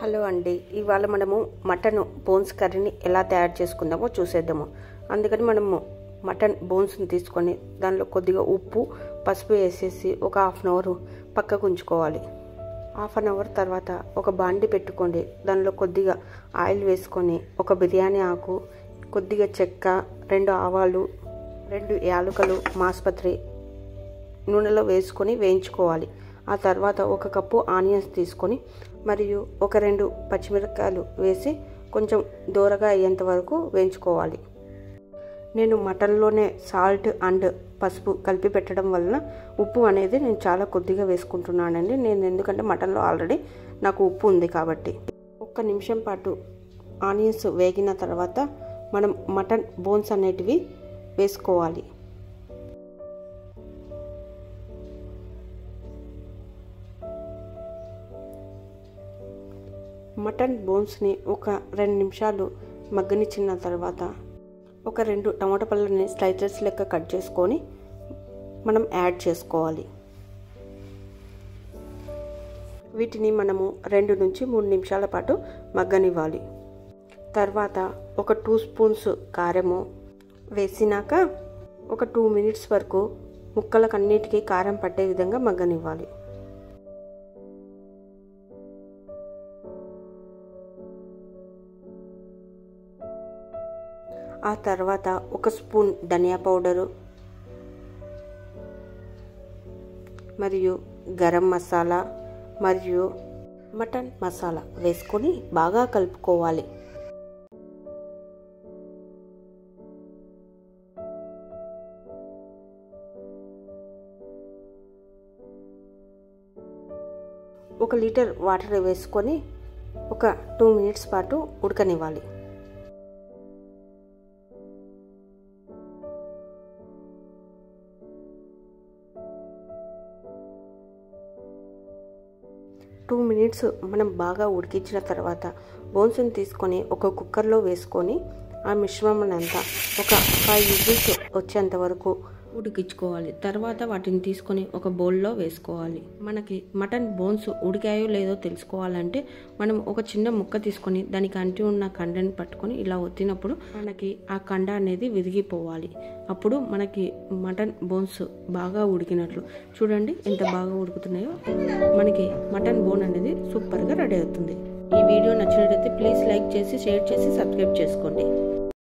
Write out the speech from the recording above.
hello అండి ఇవాళ మనము మటన్ బోన్స్ కర్రీని ఎలా తయారు చేసుకుందామో చూసేద్దాము అందుకని మనము మటన్ బోన్స్ని తీసుకొని దానిలో కొద్దిగా ఉప్పు పసుపు వేసేసి ఒక హాఫ్ అన్ అవర్ పక్కకు ఉంచుకోవాలి హాఫ్ అన్ అవర్ తర్వాత ఒక బాండి పెట్టుకోండి దానిలో కొద్దిగా ఆయిల్ వేసుకొని ఒక బిర్యానీ ఆకు కొద్దిగా చెక్క రెండు ఆవాలు రెండు యాలకులు మాస్పత్రి నూనెలో వేసుకొని వేయించుకోవాలి ఆ తర్వాత ఒక కప్పు ఆనియన్స్ తీసుకొని మరియు ఒక రెండు పచ్చిమిరపకాయలు వేసి కొంచెం దూరగా అయ్యేంత వరకు వేయించుకోవాలి నేను మటన్లోనే సాల్ట్ అండ్ పసుపు కలిపి పెట్టడం వలన ఉప్పు అనేది నేను చాలా కొద్దిగా వేసుకుంటున్నానండి నేను ఎందుకంటే మటన్లో ఆల్రెడీ నాకు ఉప్పు ఉంది కాబట్టి ఒక్క నిమిషం పాటు ఆనియన్స్ వేగిన తర్వాత మనం మటన్ బోన్స్ అనేటివి వేసుకోవాలి మటన్ బోన్స్ని ఒక రెండు నిమిషాలు మగ్గనిచ్చిన తర్వాత ఒక రెండు టమాటా పళ్ళని స్లైసెస్ లెక్క కట్ చేసుకొని మనం యాడ్ చేసుకోవాలి వీటిని మనము రెండు నుంచి మూడు నిమిషాల పాటు మగ్గనివ్వాలి తర్వాత ఒక టూ స్పూన్స్ కారము వేసినాక ఒక టూ మినిట్స్ వరకు ముక్కలకు అన్నిటికీ కారం పట్టే విధంగా మగ్గనివ్వాలి ఆ తర్వాత ఒక స్పూన్ ధనియా పౌడరు మరియు గరం మసాలా మరియు మటన్ మసాలా వేసుకొని బాగా కలుపుకోవాలి ఒక లీటర్ వాటర్ వేసుకొని ఒక టూ మినిట్స్ పాటు ఉడకనివ్వాలి టూ మినిట్స్ మనం బాగా ఉడికించిన తర్వాత బోన్స్ని తీసుకొని ఒక కుక్కర్లో వేసుకొని ఆ మిశ్రమం అంతా ఒక ఫైవ్ విజిల్స్ వచ్చేంత వరకు ఉడికించుకోవాలి తర్వాత వాటిని తీసుకొని ఒక బౌల్లో వేసుకోవాలి మనకి మటన్ బోన్స్ ఉడికాయో లేదో తెలుసుకోవాలంటే మనం ఒక చిన్న ముక్క తీసుకొని దానికి అంటి ఉన్న కండని పట్టుకొని ఇలా ఒత్తినప్పుడు మనకి ఆ కండ అనేది విరిగిపోవాలి అప్పుడు మనకి మటన్ బోన్స్ బాగా ఉడికినట్లు చూడండి ఎంత బాగా ఉడుకుతున్నాయో మనకి మటన్ బోన్ అనేది సూపర్గా రెడీ అవుతుంది ఈ వీడియో నచ్చినట్లయితే ప్లీజ్ లైక్ చేసి షేర్ చేసి సబ్స్క్రైబ్ చేసుకోండి